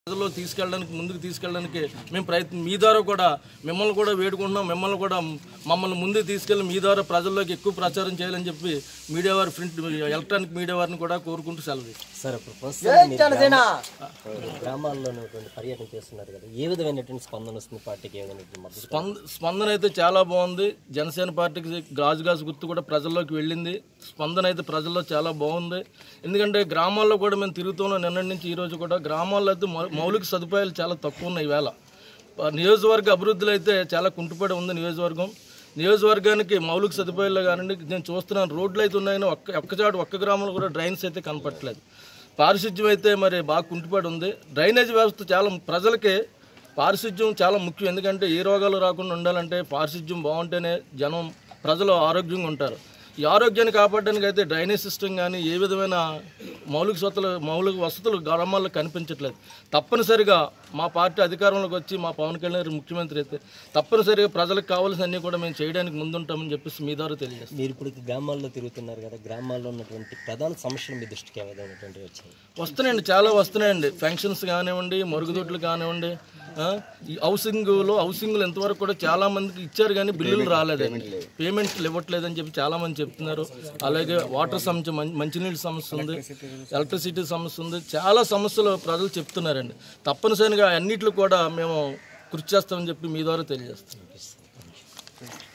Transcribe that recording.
ప్రజల్లో తీసుకెళ్ళడానికి ముందుకు తీసుకెళ్ళడానికి మేము ప్రయత్నం మీ ద్వారా కూడా మిమ్మల్ని కూడా వేడుకుంటున్నాం మిమ్మల్ని కూడా మమ్మల్ని ముందుకు తీసుకెళ్ళి మీ ద్వారా ప్రజల్లోకి ఎక్కువ ప్రచారం చేయాలని చెప్పి మీడియా వారి ప్రింట్ ఎలక్ట్రానిక్ మీడియా వారిని కూడా కోరుకుంటూ సెలవు తీసుకుంటున్నాం. సార్ ఇప్పుడు ప్రస్తుతం మీరు గ్రామ- ఇప్పుడు గ్రామాల్లో ఉన్నటువంటి పర్యటన చేస్తున్నారు కదా ఏ విధమైనటువంటి స్పందన వస్తుంది పార్టీకి ఏ విధమైనటువంటి మద్దతు స్పంద స్పందన అయితే చాలా బాగుంది జనసేన పార్టీకి గాజు గాజు గుర్తు కూడా ప్రజల్లోకి వెళ్ళింది స్పందన అయితే ప్రజల్లో చాలా బాగుంది ఎందుకంటే గ్రామాల్లో కూడా మేము తిరుగుతున్నాం నిన్నటి నుంచి ఈ రోజు కూడా గ్రామాల్లో అయితే మౌ- మౌలిక సదుపాయాలు చాలా తక్కువ ఉన్నాయి ఈవేళ ఆ నియోజకవర్గ అభివృద్ధిలో అయితే చాలా కుంటుపడి ఉంది నియోజకవర్గం నియోజకవర్గానికి మౌలిక సదుపాయాలు కానివ్వండి నేను చూస్తున్నాను రోడ్లు అయితే ఉన్నాయని ఒక్క ఒక్కచాటు ఒక్క గ్రామంలో కూడా డ్రైన్స్ అయితే కనపట్లేదు పారిశుద్ధ్యం అయితే మరి బాగా కుంటుపడి ఉంది డ్రైనేజ్ వ్యవస్థ చాలా ప్రజలకి పారిశుద్ధ్యం చాలా ముఖ్యం ఎందుకంటే ఏ రోగాలు రాకుండా ఉండాలంటే పారిశుద్ధ్యం బాగుంటేనే జనం ప్రజలు ఆరోగ్యంగా ఉంటారు ఈ ఆరోగ్యాన్ని కాపాడడానికి అయితే డ్రైనేజ్ సిస్టమ్ కానీ ఏ విధమైన మౌలిక వసతులు మౌలిక వసతులు గ్రామాల్లో కనిపించట్లేదు తప్పనిసరిగా మా పార్టీ అధికారంలోకి వచ్చి మా పవన్ కళ్యాణ్ గారు ముఖ్యమంత్రి అయితే తప్పనిసరిగా ప్రజలకు కావాల్సిన అన్ని కూడా మేము చేయడానికి ముందుంటామని చెప్పేసి మీ ద్వారా తెలియజేస్తాం మీరు ఇప్పుడు గ్రామాల్లో తిరుగుతున్నారు కదా గ్రామాల్లో ఉన్నటువంటి ప్రధాన సమస్యలు మీ దృష్టికి ఏ విధమైనటువంటి వచ్చాయి వస్తున్నాయండి చాలా వస్తున్నాయండి ఫంక్షన్స్ కానివ్వండి మరుగుదొడ్లు కానివ్వండి ఆ, ఈ హౌసింగ్లో హౌసింగ్లు ఎంతవరకు కూడా చాలా మందికి ఇచ్చారు కానీ బిల్లులు రాలేదండి పేమెంట్లు ఇవ్వట్లేదని చెప్పి చాలా మంది చెప్తున్నారు అలాగే వాటర్ సమస్య మం- మంచినీళ్ళ సమస్య ఉంది ఎలక్ట్రిసిటీ సమస్య ఉంది చాలా సమస్యలు ప్రజలు చెప్తున్నారండి తప్పనిసరిగా అన్నిట్లు కూడా మేము కృషి చేస్తామని చెప్పి మీ ద్వారా తెలియజేస్తాం